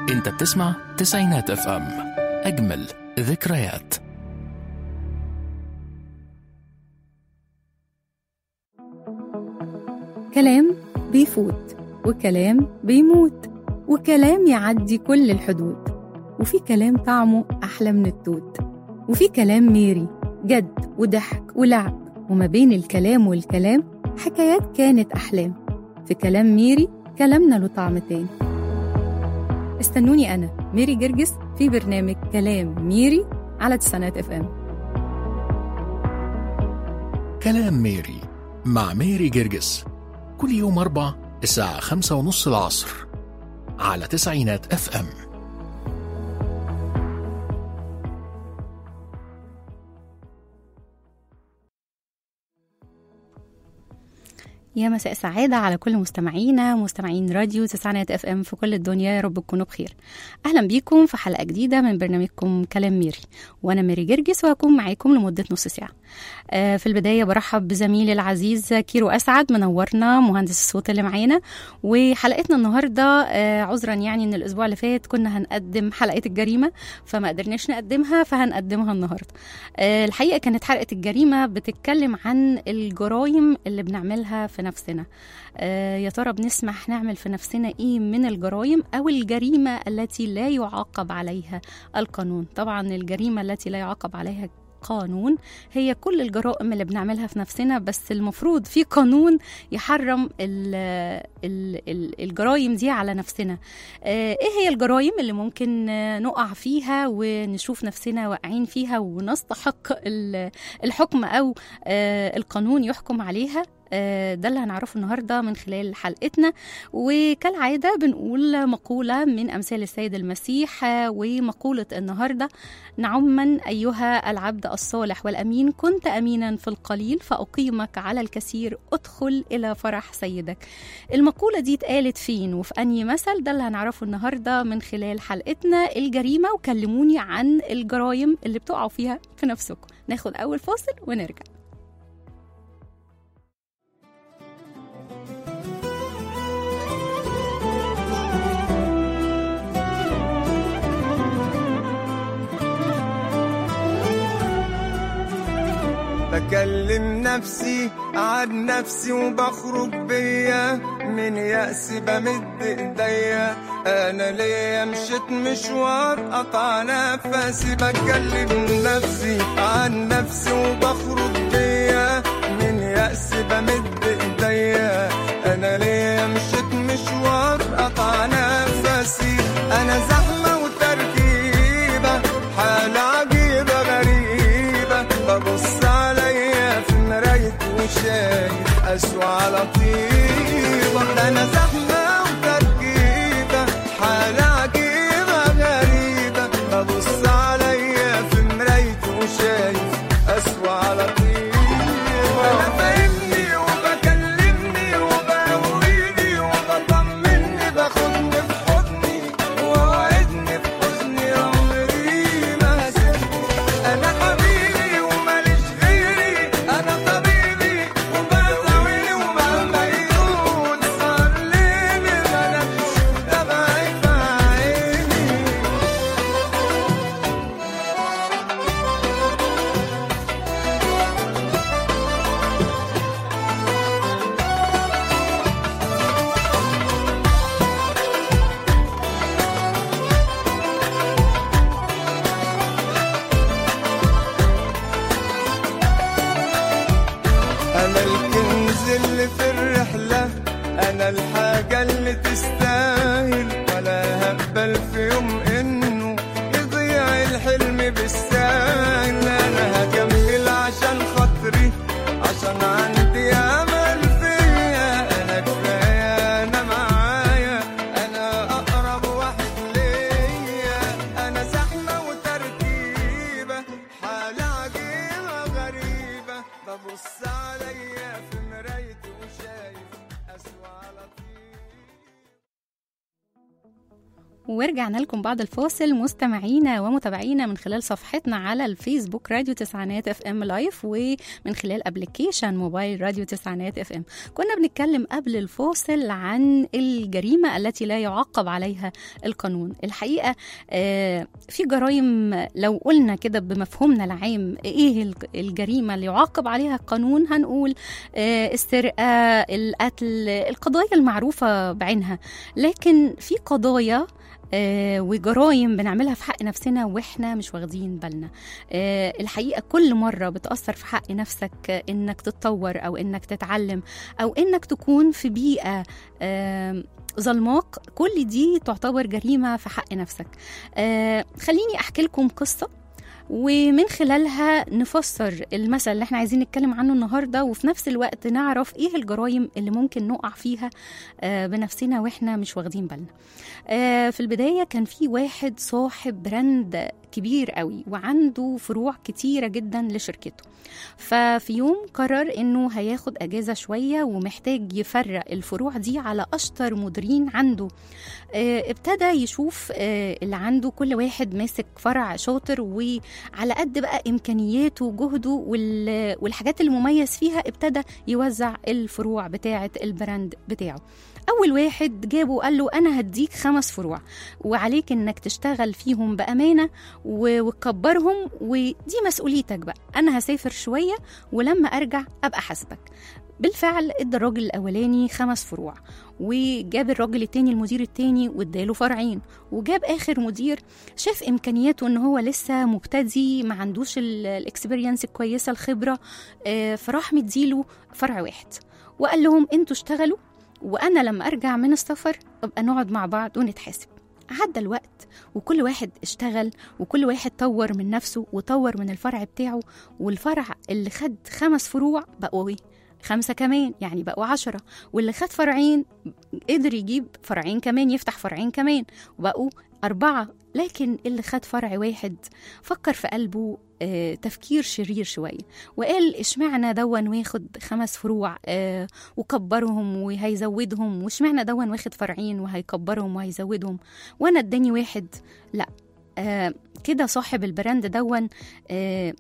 انت بتسمع تسعينات اف ام اجمل ذكريات كلام بيفوت وكلام بيموت وكلام يعدي كل الحدود وفي كلام طعمه أحلى من التوت وفي كلام ميري جد وضحك ولعب وما بين الكلام والكلام حكايات كانت أحلام في كلام ميري كلامنا له طعم تاني استنوني أنا ميري جرجس في برنامج كلام ميري على تسعينات اف ام كلام ميري مع ميري جرجس كل يوم أربع الساعة خمسة ونص العصر على تسعينات اف ام يا مساء سعادة على كل مستمعينا مستمعين راديو تسعينات اف ام في كل الدنيا يا رب تكونوا بخير أهلا بيكم في حلقة جديدة من برنامجكم كلام ميري وأنا ميري جرجس وهكون معاكم لمدة نص ساعة آه، في البداية برحب بزميلي العزيز كيرو أسعد منورنا مهندس الصوت اللي معانا وحلقتنا النهاردة آه، عذرا يعني إن الأسبوع اللي فات كنا هنقدم حلقة الجريمة فما قدرناش نقدمها فهنقدمها النهاردة آه، الحقيقة كانت حلقة الجريمة بتتكلم عن الجرائم اللي بنعملها في نفسنا آه، يا ترى بنسمح نعمل في نفسنا ايه من الجرائم او الجريمه التي لا يعاقب عليها القانون طبعا الجريمه التي لا يعاقب عليها قانون هي كل الجرائم اللي بنعملها في نفسنا بس المفروض في قانون يحرم ال ال ال الجرائم دي على نفسنا آه، ايه هي الجرائم اللي ممكن آه، نقع فيها ونشوف نفسنا واقعين فيها ونستحق ال- الحكم او آه، القانون يحكم عليها آه، ده اللي هنعرفه النهارده من خلال حلقتنا وكالعاده بنقول مقوله من امثال السيد المسيح آه، ومقوله النهارده نعما ايها العبد الصالح والامين كنت امينا في القليل فاقيمك على الكثير ادخل الى فرح سيدك المقوله دي اتقالت فين وفي انهي مثل ده اللي هنعرفه النهارده من خلال حلقتنا الجريمه وكلموني عن الجرائم اللي بتقعوا فيها في نفسكم ناخد اول فاصل ونرجع بكلم نفسي عن نفسي وبخرج بيا من يأس بمد ايديا انا ليا مشيت مشوار قطع نفسي بكلم نفسي عن نفسي وبخرج بيا من يأس بمد ايديا انا ليا مشيت مشوار قطع نفسي انا زحمة وتركيبة حالة عجيبة غريبة ببص عليا في مراية وشايف أسوأ على طيبة ده أنا زحمة وتركيبة حالة عجيبة غريبة ببص عليا في مراية وشايف أسوأ على طيبة أنا فاهمني وبكلمني وبقويني وبطمني باخدني في حضني ووعدني في حزني عمري ما هسيبني انا حبيبي وماليش غيري انا طبيبي وبداويني ومهما يقول صار ليلي ملكش دمعي في عيني أنا الكنز اللي في الرحلة أنا الحاجة اللي تستاهل ولا هقبل في يوم إنه يضيع الحلم بالساهل أنا هكمل عشان خاطري عشان عندي أمل فيا أنا كفاية أنا معايا أنا أقرب واحد ليا أنا زحمة وتركيبة حالة عجيبة غريبة ببص عليا في مرايتي وشايف أسوأ على طيب ورجعنا لكم بعد الفاصل مستمعينا ومتابعينا من خلال صفحتنا على الفيسبوك راديو تسعينات اف ام لايف ومن خلال ابلكيشن موبايل راديو تسعينات اف ام كنا بنتكلم قبل الفاصل عن الجريمة التي لا يعاقب عليها القانون الحقيقة آه، في جرائم لو قلنا كده بمفهومنا العام ايه الج- الجريمة اللي يعاقب عليها القانون هنقول آه، السرقة القتل القضايا المعروفة بعينها لكن في قضايا آه، وجرائم بنعملها في حق نفسنا واحنا مش واخدين بالنا آه، الحقيقه كل مره بتاثر في حق نفسك آه، انك تتطور او انك تتعلم او انك تكون في بيئه آه، ظلماك كل دي تعتبر جريمه في حق نفسك آه، خليني احكي لكم قصه ومن خلالها نفسر المثل اللي احنا عايزين نتكلم عنه النهارده وفي نفس الوقت نعرف ايه الجرائم اللي ممكن نقع فيها آه، بنفسنا واحنا مش واخدين بالنا آه، في البداية كان في واحد صاحب براند كبير قوي وعنده فروع كتيرة جدا لشركته ففي يوم قرر انه هياخد اجازة شوية ومحتاج يفرق الفروع دي على اشطر مديرين عنده آه، ابتدى يشوف آه، اللي عنده كل واحد ماسك فرع شاطر وعلى قد بقى امكانياته وجهده وال- والحاجات اللي مميز فيها ابتدى يوزع الفروع بتاعه البراند بتاعه اول واحد جابه وقال له انا هديك خمس فروع وعليك انك تشتغل فيهم بامانه و- وتكبرهم ودي مسؤوليتك بقى انا هسافر شويه ولما ارجع ابقى حاسبك بالفعل ادى الراجل الاولاني خمس فروع وجاب الراجل التاني المدير التاني واداله فرعين وجاب اخر مدير شاف امكانياته ان هو لسه مبتدي ما عندوش الاكسبيرينس الكويسه الخبره آه، فراح مديله فرع واحد وقال لهم انتوا اشتغلوا وانا لما ارجع من السفر ابقى نقعد مع بعض ونتحاسب عدى الوقت وكل واحد اشتغل وكل واحد طور من نفسه وطور من الفرع بتاعه والفرع اللي خد خمس فروع بقوا ايه خمسة كمان يعني بقوا عشرة واللي خد فرعين قدر يجيب فرعين كمان يفتح فرعين كمان وبقوا أربعة لكن اللي خد فرع واحد فكر في قلبه آه، تفكير شرير شوية وقال اشمعنى دون واخد خمس فروع آه، وكبرهم وهيزودهم واشمعنى دون واخد فرعين وهيكبرهم وهيزودهم وانا اداني واحد لا آه كده صاحب البراند دون آه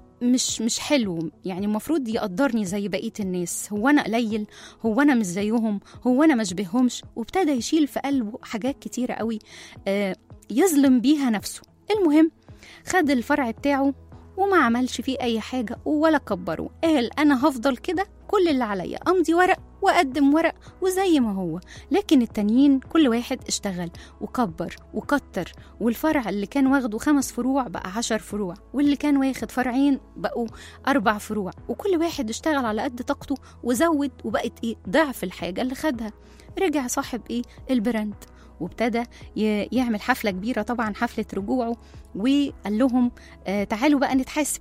مش مش حلو يعني المفروض يقدرني زي بقيه الناس هو انا قليل هو انا مش زيهم هو انا ما اشبههمش وابتدى يشيل في قلبه حاجات كتيره قوي آه يظلم بيها نفسه المهم خد الفرع بتاعه وما عملش فيه اي حاجه ولا كبره قال انا هفضل كده كل اللي عليا امضي ورق واقدم ورق وزي ما هو لكن التانيين كل واحد اشتغل وكبر وكتر والفرع اللي كان واخده خمس فروع بقى عشر فروع واللي كان واخد فرعين بقوا أربع فروع وكل واحد اشتغل على قد طاقته وزود وبقت ايه ضعف الحاجة اللي خدها رجع صاحب ايه البراند وابتدى ي- يعمل حفلة كبيرة طبعا حفلة رجوعه وقال لهم آه تعالوا بقى نتحاسب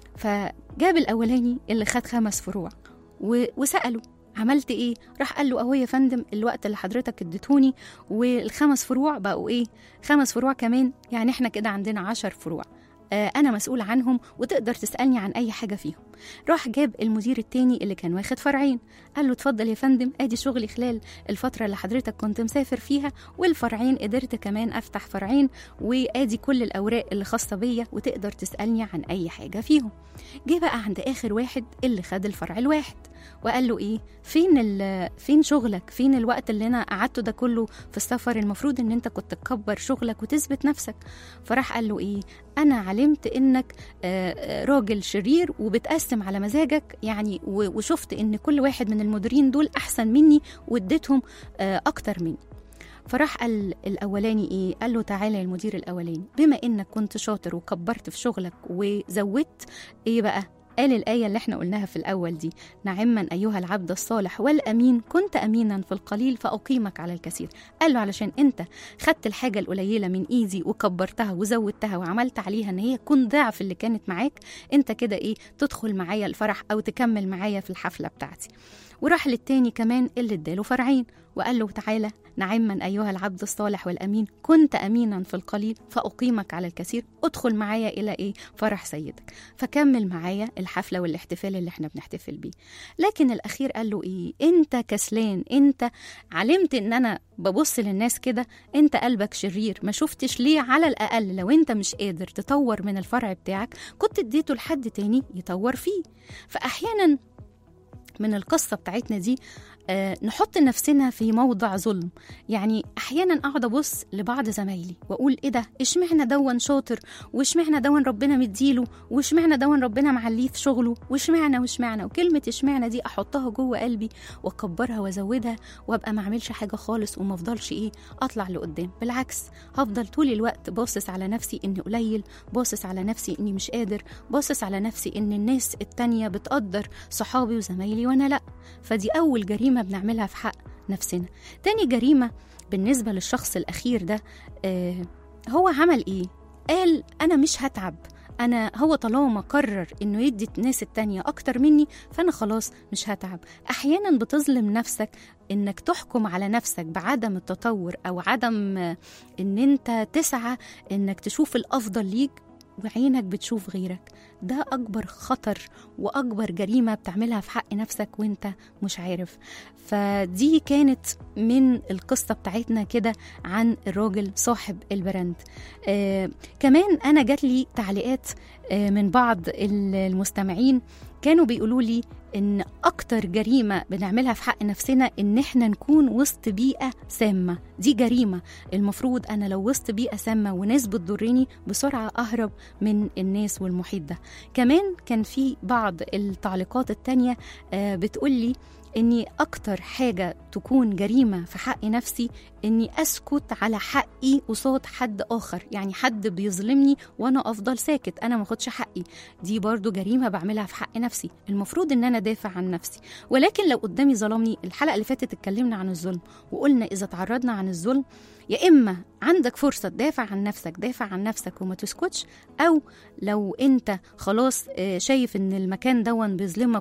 فجاب الأولاني اللي خد خمس فروع و- وسأله عملت ايه راح قال له اهو يا فندم الوقت اللي حضرتك اديتوني والخمس فروع بقوا ايه خمس فروع كمان يعني احنا كده عندنا عشر فروع آه انا مسؤول عنهم وتقدر تسالني عن اي حاجه فيهم راح جاب المدير التاني اللي كان واخد فرعين قال له اتفضل يا فندم ادي شغلي خلال الفتره اللي حضرتك كنت مسافر فيها والفرعين قدرت كمان افتح فرعين وادي كل الاوراق اللي خاصه بيا وتقدر تسالني عن اي حاجه فيهم جه بقى عند اخر واحد اللي خد الفرع الواحد وقال له ايه فين ال- فين شغلك فين الوقت اللي انا قعدته ده كله في السفر المفروض ان انت كنت تكبر شغلك وتثبت نفسك فراح قال له ايه انا علمت انك آه، آه، راجل شرير وبتقسم على مزاجك يعني و- وشفت ان كل واحد من المديرين دول احسن مني واديتهم آه، اكتر مني فراح قال الاولاني ايه قال له تعالى يا المدير الاولاني بما انك كنت شاطر وكبرت في شغلك وزودت ايه بقى قال الآية اللي احنا قلناها في الأول دي نعما أيها العبد الصالح والأمين كنت أمينا في القليل فأقيمك على الكثير قال له علشان أنت خدت الحاجة القليلة من إيدي وكبرتها وزودتها وعملت عليها إن هي تكون ضعف اللي كانت معاك أنت كده إيه تدخل معايا الفرح أو تكمل معايا في الحفلة بتاعتي وراح للتاني كمان اللي اداله فرعين وقال له تعالى نعما أيها العبد الصالح والأمين كنت أمينا في القليل فأقيمك على الكثير ادخل معايا إلى إيه فرح سيدك فكمل معايا الحفلة والاحتفال اللي احنا بنحتفل بيه لكن الأخير قال له إيه أنت كسلان أنت علمت إن أنا ببص للناس كده أنت قلبك شرير ما شفتش ليه على الأقل لو أنت مش قادر تطور من الفرع بتاعك كنت اديته لحد تاني يطور فيه فأحيانا من القصة بتاعتنا دي آه، نحط نفسنا في موضع ظلم يعني احيانا اقعد ابص لبعض زمايلي واقول ايه ده اشمعنى دون شاطر واشمعنى دون ربنا مديله واشمعنى دون ربنا معليه في شغله واشمعنى واشمعنى وكلمه اشمعنى دي احطها جوه قلبي واكبرها وازودها وابقى ما اعملش حاجه خالص وما افضلش ايه اطلع لقدام بالعكس هفضل طول الوقت باصص على نفسي اني قليل باصص على نفسي اني مش قادر باصص على نفسي ان الناس التانية بتقدر صحابي وزمايلي وانا لا فدي اول جريمه بنعملها في حق نفسنا تاني جريمه بالنسبه للشخص الاخير ده آه هو عمل ايه قال انا مش هتعب انا هو طالما قرر انه يدي الناس التانية اكتر مني فانا خلاص مش هتعب احيانا بتظلم نفسك انك تحكم على نفسك بعدم التطور او عدم آه، ان انت تسعى انك تشوف الافضل ليك وعينك بتشوف غيرك ده أكبر خطر وأكبر جريمة بتعملها في حق نفسك وانت مش عارف فدي كانت من القصة بتاعتنا كده عن الراجل صاحب البراند آه كمان أنا جات لي تعليقات آه من بعض المستمعين كانوا بيقولوا لي ان اكتر جريمه بنعملها في حق نفسنا ان احنا نكون وسط بيئه سامه دي جريمه المفروض انا لو وسط بيئه سامه وناس بتضرني بسرعه اهرب من الناس والمحيط ده كمان كان في بعض التعليقات التانية آه بتقول لي اني اكتر حاجه تكون جريمه في حق نفسي اني اسكت على حقي قصاد حد اخر يعني حد بيظلمني وانا افضل ساكت انا ما اخدش حقي دي برضو جريمه بعملها في حق نفسي المفروض ان انا دافع عن نفسي ولكن لو قدامي ظلمني الحلقه اللي فاتت اتكلمنا عن الظلم وقلنا اذا تعرضنا عن الظلم يا اما عندك فرصه تدافع عن نفسك دافع عن نفسك وما تسكتش او لو انت خلاص آه، شايف ان المكان دون بيظلمك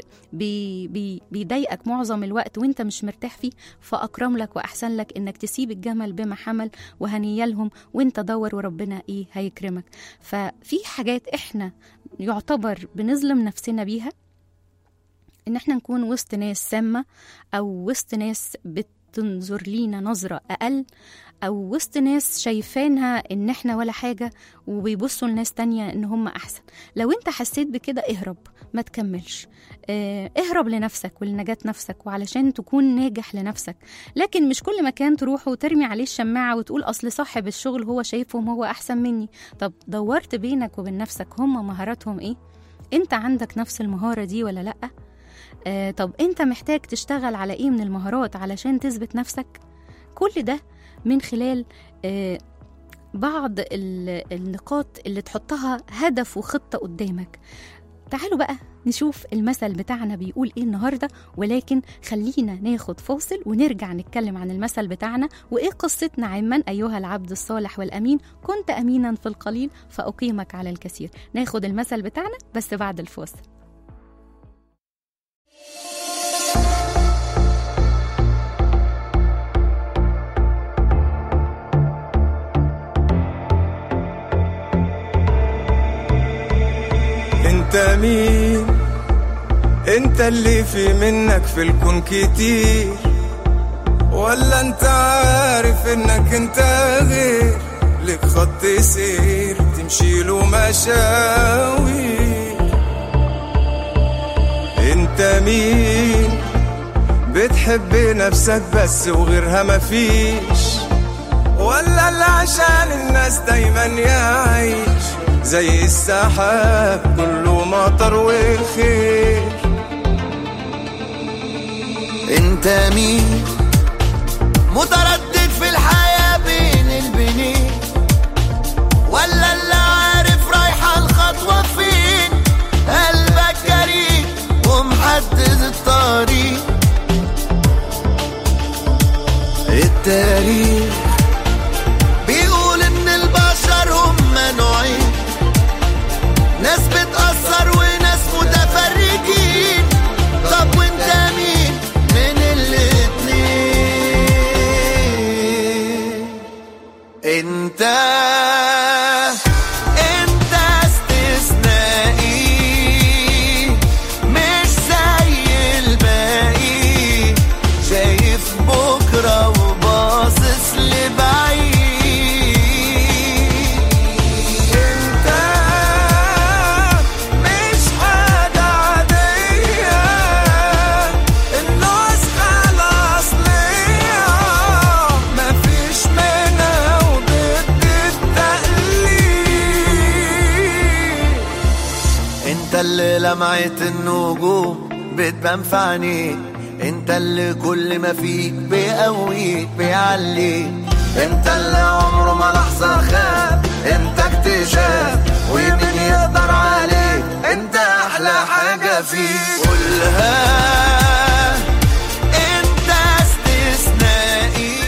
وبيضايقك معظم الوقت وانت مش مرتاح فيه فاكرم لك واحسن لك انك تسيب الجمل بما حمل وهنيلهم وانت دور وربنا ايه هيكرمك ففي حاجات احنا يعتبر بنظلم نفسنا بيها ان احنا نكون وسط ناس سامه او وسط ناس بتنظر لينا نظره اقل او وسط ناس شايفينها ان احنا ولا حاجه وبيبصوا لناس تانية ان هم احسن لو انت حسيت بكده اهرب ما تكملش اه اهرب لنفسك ولنجاة نفسك وعلشان تكون ناجح لنفسك لكن مش كل مكان تروح وترمي عليه الشماعة وتقول أصل صاحب الشغل هو شايفهم هو أحسن مني طب دورت بينك وبين نفسك هم مهاراتهم إيه؟ أنت عندك نفس المهارة دي ولا لأ؟ آه طب أنت محتاج تشتغل على إيه من المهارات علشان تثبت نفسك؟ كل ده من خلال آه بعض ال- النقاط اللي تحطها هدف وخطة قدامك تعالوا بقى نشوف المثل بتاعنا بيقول ايه النهارده ولكن خلينا ناخد فاصل ونرجع نتكلم عن المثل بتاعنا وايه قصتنا عمن ايها العبد الصالح والامين كنت امينا في القليل فاقيمك على الكثير ناخد المثل بتاعنا بس بعد الفاصل انت مين انت اللي في منك في الكون كتير ولا انت عارف انك انت غير لك خط سير تمشي له مشاوي انت مين بتحب نفسك بس وغيرها مفيش ولا اللي عشان الناس دايما يعيش زي السحاب كله مطر والخير انت مين متردد في الحياة بين البنين ولا اللي عارف رايحة الخطوة فين قلبك جريء ومحدد الطريق التاريخ بيقول ان البشر هم نوعين ناس بتأثر وناس متفرجين طب وانت مين بكرة وباصص لبعيد انت مش حاجة عادية النسخة الأصلية مفيش منها وضد التقليد انت اللي لمعت النجوم بتبان في عينيك انت اللي كل ما فيك بيقويك بيعليك انت اللي عمره ما لحظة خاب انت اكتشاف ومين يقدر عليك انت احلى حاجة فيك قولها انت استثنائي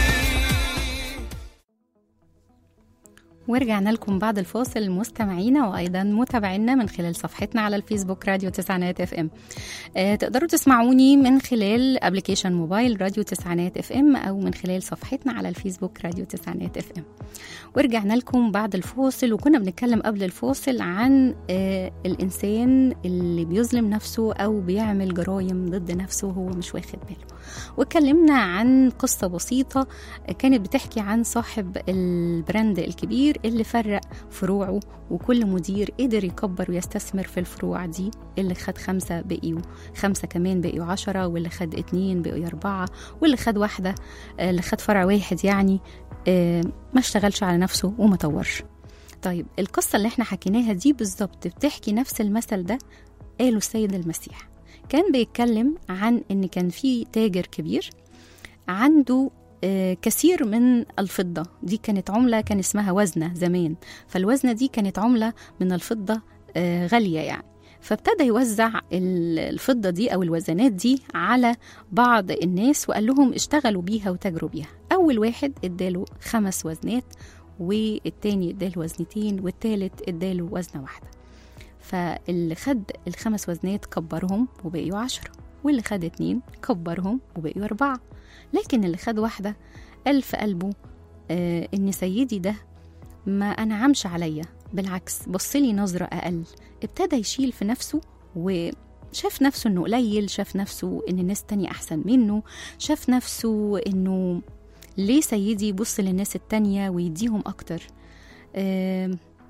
ورجعنا لكم بعد الفاصل مستمعينا وايضا متابعينا من خلال صفحتنا على الفيسبوك راديو تسعينات اف ام آه تقدروا تسمعوني من خلال ابلكيشن موبايل راديو تسعينات اف ام او من خلال صفحتنا على الفيسبوك راديو تسعينات اف ام ورجعنا لكم بعد الفاصل وكنا بنتكلم قبل الفاصل عن آه الانسان اللي بيظلم نفسه او بيعمل جرائم ضد نفسه وهو مش واخد باله واتكلمنا عن قصة بسيطة كانت بتحكي عن صاحب البراند الكبير اللي فرق فروعه وكل مدير قدر يكبر ويستثمر في الفروع دي اللي خد خمسة بقيوا خمسة كمان بقيوا عشرة واللي خد اتنين بقيوا أربعة واللي خد واحدة آه، اللي خد فرع واحد يعني آه، ما اشتغلش على نفسه وما طورش طيب القصة اللي احنا حكيناها دي بالظبط بتحكي نفس المثل ده قاله السيد المسيح كان بيتكلم عن ان كان في تاجر كبير عنده آه، كثير من الفضة دي كانت عملة كان اسمها وزنة زمان فالوزنة دي كانت عملة من الفضة آه، غالية يعني فابتدى يوزع ال- الفضة دي أو الوزنات دي على بعض الناس وقال لهم اشتغلوا بيها وتاجروا بيها أول واحد اداله خمس وزنات والتاني اداله وزنتين والتالت اداله وزنة واحدة فاللي خد الخمس وزنات كبرهم وبقيوا عشرة واللي خد اتنين كبرهم وبقيوا أربعة لكن اللي خد واحدة قال في قلبه آه إن سيدي ده ما أنعمش عليا بالعكس بصلي نظرة أقل ابتدى يشيل في نفسه وشاف نفسه إنه قليل شاف نفسه إن الناس تانية أحسن منه شاف نفسه إنه ليه سيدي يبص للناس التانية ويديهم أكتر آه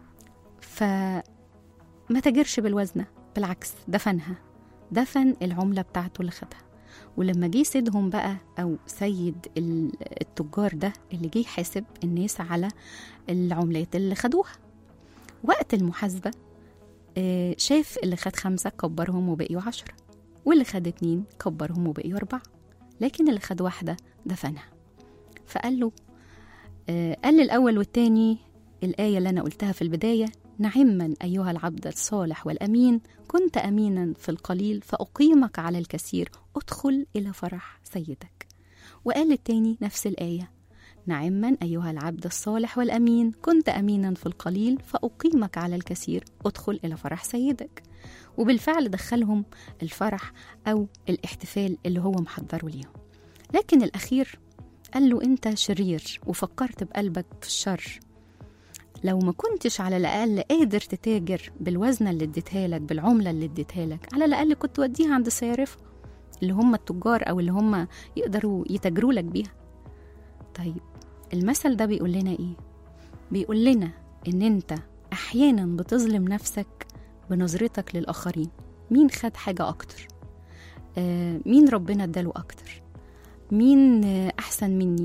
فما تاجرش بالوزنة بالعكس دفنها دفن العملة بتاعته اللي خدها ولما جه سيدهم بقى أو سيد ال- التجار ده اللي جه يحاسب الناس على العملات اللي خدوها وقت المحاسبة آه، شاف اللي خد خمسة كبرهم وبقيوا عشرة واللي خد اتنين كبرهم وبقيوا أربعة لكن اللي خد واحدة دفنها فقال له آه، قال الأول والتاني الآية اللي أنا قلتها في البداية نعما أيها العبد الصالح والأمين كنت أمينا في القليل فأقيمك على الكثير ادخل إلى فرح سيدك وقال التاني نفس الآية نعما أيها العبد الصالح والأمين كنت أمينا في القليل فأقيمك على الكثير ادخل إلى فرح سيدك وبالفعل دخلهم الفرح أو الاحتفال اللي هو محضره ليهم لكن الأخير قال له أنت شرير وفكرت بقلبك في الشر لو ما كنتش على الأقل قادر تتاجر بالوزنة اللي اديتها لك بالعملة اللي اديتها لك على الأقل كنت وديها عند الصيارفة اللي هم التجار أو اللي هم يقدروا يتاجروا لك بيها طيب المثل ده بيقول لنا إيه؟ بيقول لنا إن أنت أحيانا بتظلم نفسك بنظرتك للآخرين مين خد حاجة أكتر؟ آه مين ربنا اداله أكتر؟ مين آه أحسن مني؟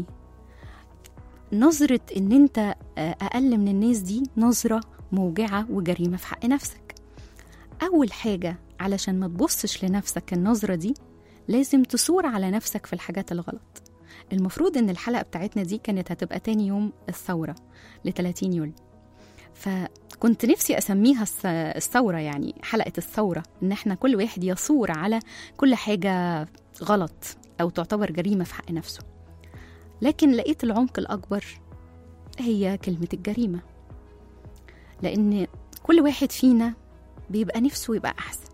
نظرة إن أنت آه، أقل من الناس دي نظرة موجعة وجريمة في حق نفسك أول حاجة علشان ما تبصش لنفسك النظرة دي لازم تصور على نفسك في الحاجات الغلط المفروض إن الحلقة بتاعتنا دي كانت هتبقى تاني يوم الثورة ل 30 يوليو فكنت نفسي أسميها الس- الثورة يعني حلقة الثورة إن إحنا كل واحد يثور على كل حاجة غلط أو تعتبر جريمة في حق نفسه لكن لقيت العمق الأكبر هي كلمة الجريمة لأن كل واحد فينا بيبقى نفسه يبقى أحسن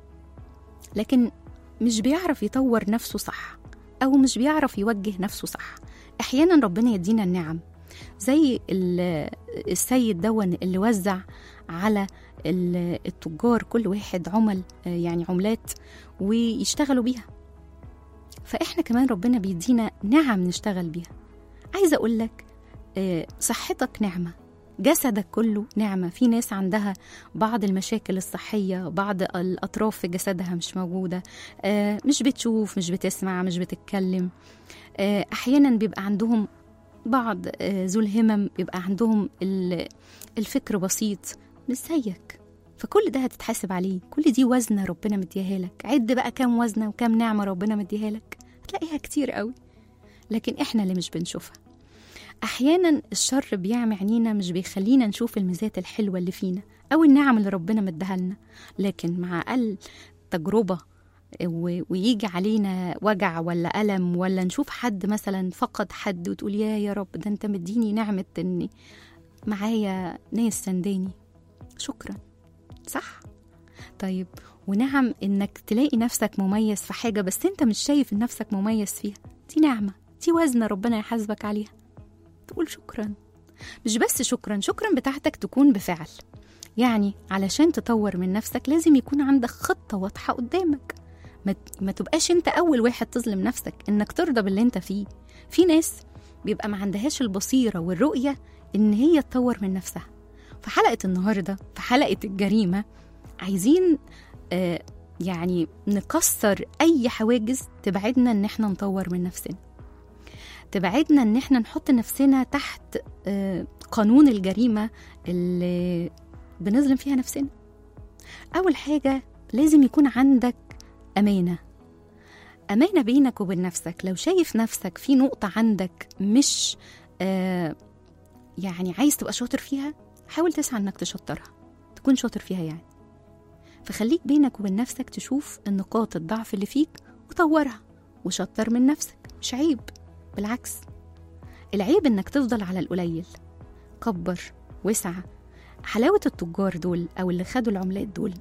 لكن مش بيعرف يطور نفسه صح أو مش بيعرف يوجه نفسه صح أحيانا ربنا يدينا النعم زي ال- السيد دون اللي وزع على ال- التجار كل واحد عمل آه، يعني عملات ويشتغلوا بيها فإحنا كمان ربنا بيدينا نعم نشتغل بيها عايزة أقول لك آه، صحتك نعمة جسدك كله نعمة في ناس عندها بعض المشاكل الصحية بعض الأطراف في جسدها مش موجودة آه، مش بتشوف مش بتسمع مش بتتكلم آه، أحيانا بيبقى عندهم بعض آه، ذو الهمم بيبقى عندهم ال- الفكر بسيط مش زيك فكل ده هتتحاسب عليه كل دي وزنة ربنا مديها لك عد بقى كام وزنة وكام نعمة ربنا مديها لك هتلاقيها كتير قوي لكن احنا اللي مش بنشوفها احيانا الشر بيعمي عينينا مش بيخلينا نشوف الميزات الحلوه اللي فينا او النعم اللي ربنا مديها لنا لكن مع اقل تجربه و- ويجي علينا وجع ولا ألم ولا نشوف حد مثلا فقد حد وتقول يا يا رب ده انت مديني نعمة اني معايا ناس سنداني شكرا صح طيب ونعم انك تلاقي نفسك مميز في حاجة بس انت مش شايف إن نفسك مميز فيها دي نعمة دي وزنة ربنا يحاسبك عليها تقول شكرا مش بس شكرا شكرا بتاعتك تكون بفعل يعني علشان تطور من نفسك لازم يكون عندك خطة واضحة قدامك ما, ما تبقاش انت اول واحد تظلم نفسك انك ترضى باللي انت فيه في ناس بيبقى ما عندهاش البصيرة والرؤية ان هي تطور من نفسها في حلقة النهاردة في حلقة الجريمة عايزين آه يعني نكسر اي حواجز تبعدنا ان احنا نطور من نفسنا تبعدنا ان احنا نحط نفسنا تحت آه قانون الجريمة اللي بنظلم فيها نفسنا اول حاجة لازم يكون عندك أمانة أمانة بينك وبين نفسك لو شايف نفسك في نقطة عندك مش آه يعني عايز تبقى شاطر فيها حاول تسعى إنك تشطرها تكون شاطر فيها يعني فخليك بينك وبين نفسك تشوف النقاط الضعف اللي فيك وطورها وشطر من نفسك مش عيب بالعكس العيب إنك تفضل على القليل كبر وسع حلاوة التجار دول أو اللي خدوا العملات دول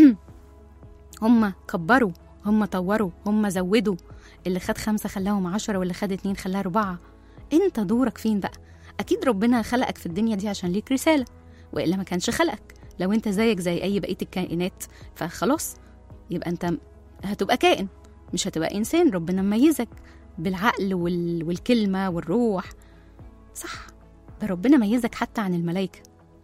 هم كبروا هم طوروا هم زودوا اللي خد خمسة خلاهم عشرة واللي خد اتنين خلاها أربعة انت دورك فين بقى أكيد ربنا خلقك في الدنيا دي عشان ليك رسالة وإلا ما كانش خلقك لو انت زيك زي أي بقية الكائنات فخلاص يبقى انت هتبقى كائن مش هتبقى إنسان ربنا مميزك بالعقل وال... والكلمة والروح صح ده ربنا ميزك حتى عن الملائكة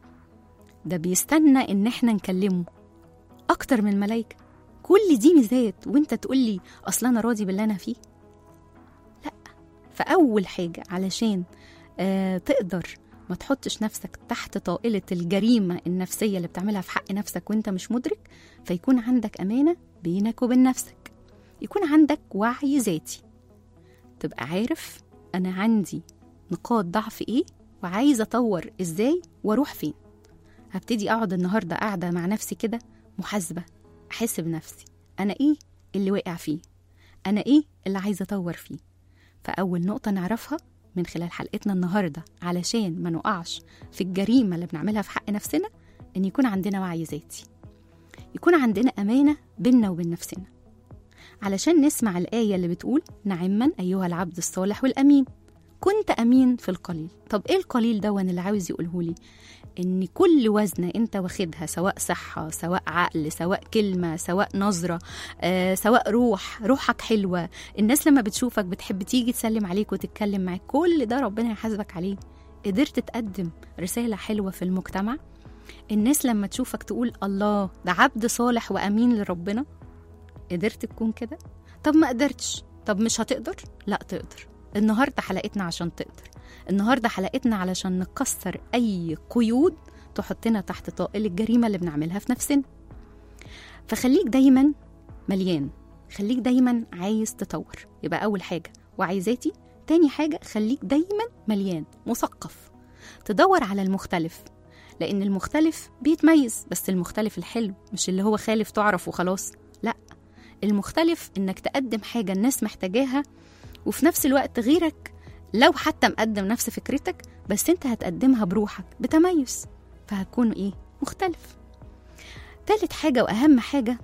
ده بيستنى إن احنا نكلمه أكتر من الملائكة كل دي ميزات وانت تقول لي اصل انا راضي باللي انا فيه لا فاول حاجه علشان آه تقدر ما تحطش نفسك تحت طائله الجريمه النفسيه اللي بتعملها في حق نفسك وانت مش مدرك فيكون عندك امانه بينك وبين نفسك يكون عندك وعي ذاتي تبقى عارف انا عندي نقاط ضعف ايه وعايزه اطور ازاي واروح فين هبتدي اقعد النهارده قاعده مع نفسي كده محاسبه احس بنفسي انا ايه اللي واقع فيه انا ايه اللي عايزه اطور فيه فاول نقطه نعرفها من خلال حلقتنا النهارده علشان ما نقعش في الجريمه اللي بنعملها في حق نفسنا ان يكون عندنا وعي ذاتي يكون عندنا امانه بيننا وبين نفسنا علشان نسمع الايه اللي بتقول نعما ايها العبد الصالح والامين كنت امين في القليل طب ايه القليل ده اللي عاوز يقوله لي ان كل وزنه انت واخدها سواء صحه سواء عقل سواء كلمه سواء نظره آه، سواء روح روحك حلوه الناس لما بتشوفك بتحب تيجي تسلم عليك وتتكلم معاك كل ده ربنا يحاسبك عليه قدرت تقدم رساله حلوه في المجتمع الناس لما تشوفك تقول الله ده عبد صالح وامين لربنا قدرت تكون كده طب ما قدرتش طب مش هتقدر لا تقدر النهارده حلقتنا عشان تقدر النهارده حلقتنا علشان نكسر اي قيود تحطنا تحت طائل الجريمه اللي بنعملها في نفسنا فخليك دايما مليان خليك دايما عايز تطور يبقى اول حاجه وعي ذاتي تاني حاجه خليك دايما مليان مثقف تدور على المختلف لان المختلف بيتميز بس المختلف الحلو مش اللي هو خالف تعرف وخلاص لا المختلف انك تقدم حاجه الناس محتاجاها وفي نفس الوقت غيرك لو حتى مقدم نفس فكرتك بس انت هتقدمها بروحك بتميز فهتكون ايه مختلف تالت حاجة وأهم حاجة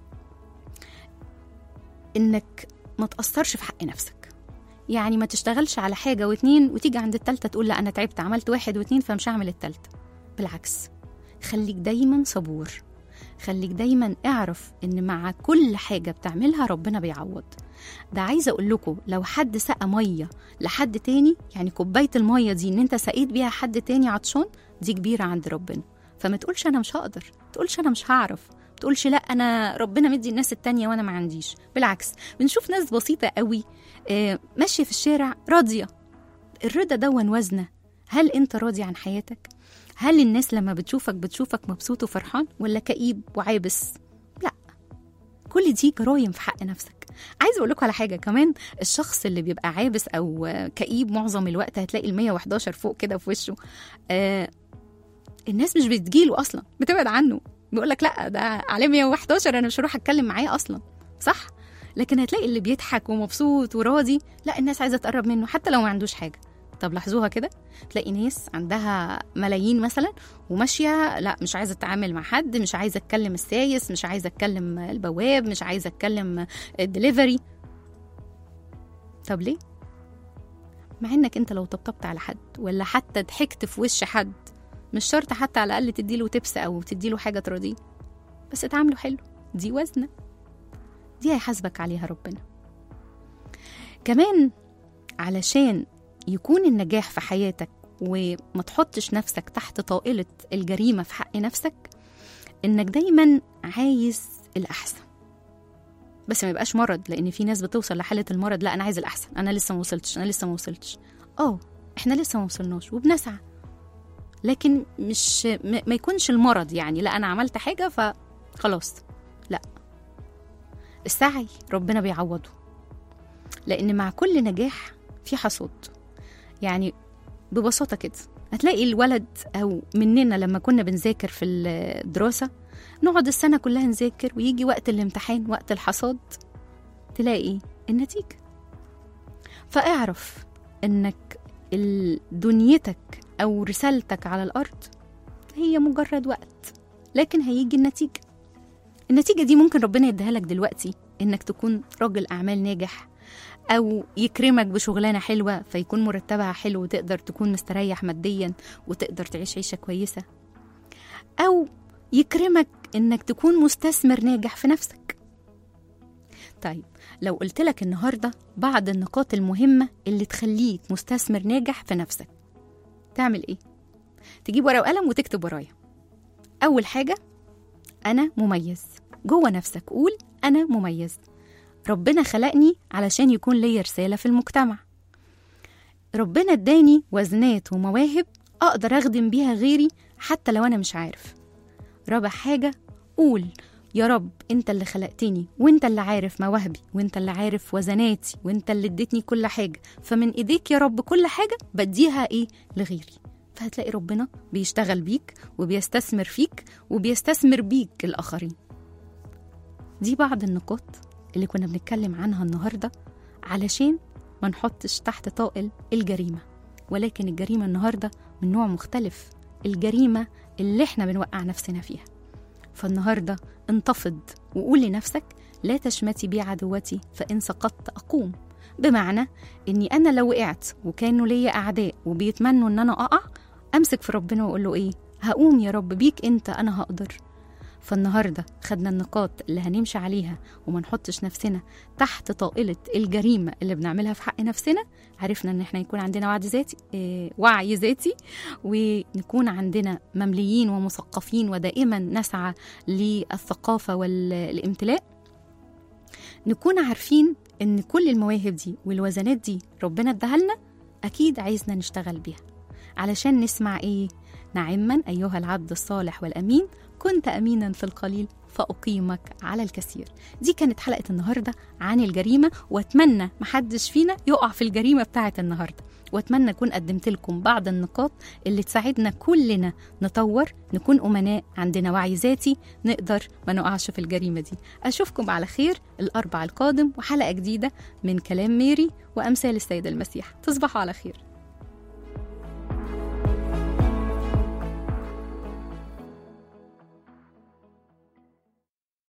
إنك ما تأثرش في حق نفسك يعني ما تشتغلش على حاجة واتنين وتيجي عند التالتة تقول لا أنا تعبت عملت واحد واتنين فمش هعمل التالتة بالعكس خليك دايما صبور خليك دايما اعرف ان مع كل حاجه بتعملها ربنا بيعوض ده عايزه اقول لكم لو حد سقى ميه لحد تاني يعني كوبايه الميه دي ان انت سقيت بيها حد تاني عطشان دي كبيره عند ربنا فما تقولش انا مش هقدر تقولش انا مش هعرف تقولش لا انا ربنا مدي الناس التانية وانا ما عنديش بالعكس بنشوف ناس بسيطه قوي آه، ماشيه في الشارع راضيه الرضا دون وزنه هل انت راضي عن حياتك هل الناس لما بتشوفك بتشوفك مبسوط وفرحان ولا كئيب وعابس لا كل دي جرايم في حق نفسك عايز اقول لكم على حاجه كمان الشخص اللي بيبقى عابس او آه، كئيب معظم الوقت هتلاقي ال 111 فوق كده في وشه آه الناس مش بتجيله اصلا بتبعد عنه بيقول لك لا ده عليه 111 انا مش هروح اتكلم معاه اصلا صح لكن هتلاقي اللي بيضحك ومبسوط وراضي لا الناس عايزه تقرب منه حتى لو ما عندوش حاجه طب لاحظوها كده تلاقي ناس عندها ملايين مثلا وماشيه لا مش عايزه تتعامل مع حد مش عايزه اتكلم السايس مش عايزه اتكلم البواب مش عايزه اتكلم الدليفري طب ليه مع انك انت لو طبطبت على حد ولا حتى ضحكت في وش حد مش شرط حتى على الاقل تديله تبس او تديله حاجه ترضيه بس تعامله حلو دي وزنه دي هيحاسبك عليها ربنا كمان علشان يكون النجاح في حياتك وما تحطش نفسك تحت طائلة الجريمة في حق نفسك إنك دايما عايز الأحسن بس ما يبقاش مرض لأن في ناس بتوصل لحالة المرض لا أنا عايز الأحسن أنا لسه ما وصلتش أنا لسه ما وصلتش آه إحنا لسه ما وصلناش وبنسعى لكن مش ما ما يكونش المرض يعني لا أنا عملت حاجة فخلاص لا السعي ربنا بيعوضه لأن مع كل نجاح في حصاد يعني ببساطة كده هتلاقي الولد أو مننا لما كنا بنذاكر في الدراسة نقعد السنة كلها نذاكر ويجي وقت الامتحان وقت الحصاد تلاقي النتيجة فاعرف انك ال- دنيتك او رسالتك على الارض هي مجرد وقت لكن هيجي النتيجة النتيجة دي ممكن ربنا يديها لك دلوقتي انك تكون راجل اعمال ناجح او يكرمك بشغلانه حلوه فيكون مرتبها حلو وتقدر تكون مستريح ماديا وتقدر تعيش عيشه كويسه او يكرمك انك تكون مستثمر ناجح في نفسك طيب لو قلت لك النهارده بعض النقاط المهمه اللي تخليك مستثمر ناجح في نفسك تعمل ايه تجيب ورقه وقلم وتكتب ورايا اول حاجه انا مميز جوه نفسك قول انا مميز ربنا خلقني علشان يكون ليا رسالة في المجتمع ربنا اداني وزنات ومواهب أقدر أخدم بيها غيري حتى لو أنا مش عارف رابع حاجة قول يا رب انت اللي خلقتني وانت اللي عارف مواهبي وانت اللي عارف وزناتي وانت اللي اديتني كل حاجة فمن ايديك يا رب كل حاجة بديها ايه لغيري فهتلاقي ربنا بيشتغل بيك وبيستثمر فيك وبيستثمر بيك الآخرين دي بعض النقاط اللي كنا بنتكلم عنها النهاردة علشان ما نحطش تحت طائل الجريمة ولكن الجريمة النهاردة من نوع مختلف الجريمة اللي احنا بنوقع نفسنا فيها فالنهاردة انتفض وقول لنفسك لا تشمتي بي عدوتي فإن سقطت أقوم بمعنى إني أنا لو وقعت وكانوا ليا أعداء وبيتمنوا إن أنا أقع أمسك في ربنا وأقول له إيه هقوم يا رب بيك أنت أنا هقدر فالنهارده خدنا النقاط اللي هنمشي عليها وما نحطش نفسنا تحت طائلة الجريمة اللي بنعملها في حق نفسنا عرفنا ان احنا يكون عندنا وعي ذاتي اه وعي ذاتي ونكون عندنا ممليين ومثقفين ودائما نسعى للثقافة والامتلاء نكون عارفين ان كل المواهب دي والوزنات دي ربنا اداها لنا اكيد عايزنا نشتغل بيها علشان نسمع ايه نعما ايها العبد الصالح والامين كنت امينا في القليل فاقيمك على الكثير دي كانت حلقه النهارده عن الجريمه واتمنى محدش فينا يقع في الجريمه بتاعه النهارده واتمنى اكون قدمت لكم بعض النقاط اللي تساعدنا كلنا نطور نكون امناء عندنا وعي ذاتي نقدر ما نقعش في الجريمه دي اشوفكم على خير الاربع القادم وحلقه جديده من كلام ميري وامثال السيد المسيح تصبحوا على خير